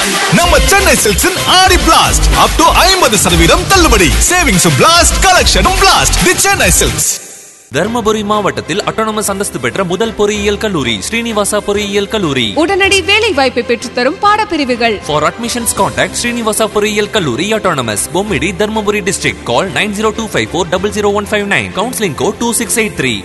நம்ம சென்னை சில்க்ஸின் ஆடி blast up to ஐம்பது சதவீதம் தள்ளுபடி சேவிங்ஸும் பிளாஸ்ட் கலெக்ஷனும் blast the Chennai Silks Dharmapuri மாவட்டத்தில் அட்டானமஸ் அந்தஸ்து பெற்ற முதல் பொறியியல் கல்லூரி ஸ்ரீனிவாசா பொறியியல் கல்லூரி உடனடி வேலை வாய்ப்பை பெற்றுத்தரும் பாடப்பிரிவுகள் ஃபார் அட்மிஷன்ஸ் கான்டாக்ட் ஸ்ரீனிவாசா பொறியியல் கல்லூரி autonomous Bommidi Dharmapuri district call nine zero two five four double zero one five nine counselling code two six eight three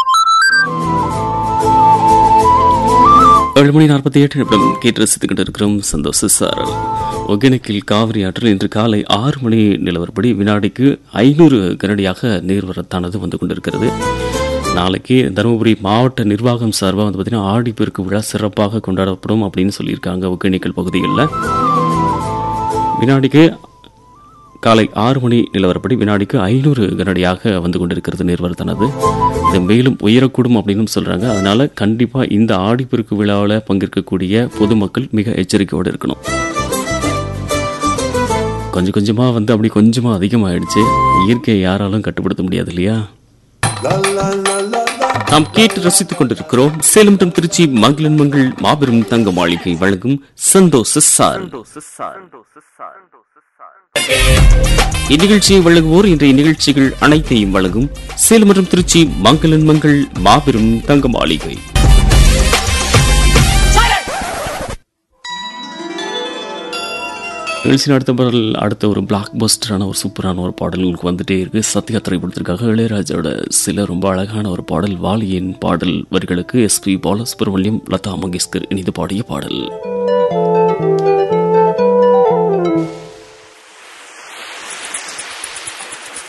ஏழு மணி நாற்பத்தி எட்டு நிமிடம் கேட்டு ரசித்துக்கிட்டு இருக்கிறோம் சந்தோஷ சாரல் ஒகேனக்கில் காவிரி ஆற்றில் இன்று காலை ஆறு மணி நிலவரப்படி வினாடிக்கு ஐநூறு கனடியாக நீர்வரத்தானது வந்து கொண்டிருக்கிறது நாளைக்கு தருமபுரி மாவட்ட நிர்வாகம் சார்பாக வந்து பார்த்திங்கன்னா ஆடிப்பெருக்கு விழா சிறப்பாக கொண்டாடப்படும் அப்படின்னு சொல்லியிருக்காங்க ஒகேனக்கல் பகுதிகளில் வினாடிக்கு காலை ஆறு மணி நிலவரப்படி வினாடிக்கு ஐநூறு கனடியாக வந்து கொண்டிருக்கிறது நீர்வரத்தானது இது மேலும் உயரக்கூடும் அப்படின்னு சொல்றாங்க அதனால கண்டிப்பா இந்த ஆடிப்பெருக்கு விழாவில் பங்கேற்கக்கூடிய பொதுமக்கள் மிக எச்சரிக்கையோடு இருக்கணும் கொஞ்சம் கொஞ்சமா வந்து அப்படி கொஞ்சமா அதிகமாயிடுச்சு இயற்கையை யாராலும் கட்டுப்படுத்த முடியாது இல்லையா நாம் கேட்டு ரசித்துக் கொண்டிருக்கிறோம் சேலம் மற்றும் திருச்சி மங்களன் மங்கள் மாபெரும் தங்க மாளிகை வழங்கும் சந்தோஷ சார் இந்நிகழ்ச்சியை வழங்குவோர் இன்றைய நிகழ்ச்சிகள் அனைத்தையும் வழங்கும் சேலம் மற்றும் திருச்சி மங்களன் மங்கள் மாபெரும் தங்க மாளிகை நிகழ்ச்சியின் அடுத்த பாடல் அடுத்த ஒரு பிளாக் பஸ்டரான ஒரு சூப்பரான ஒரு பாடல் உங்களுக்கு வந்துட்டே இருக்கு சத்யா திரைப்படத்திற்காக இளையராஜாவோட சில ரொம்ப அழகான ஒரு பாடல் வாலியின் பாடல் வரிகளுக்கு எஸ்பி பாலசுப்ரமணியம் லதா மங்கேஷ்கர் இணைந்து பாடிய பாடல்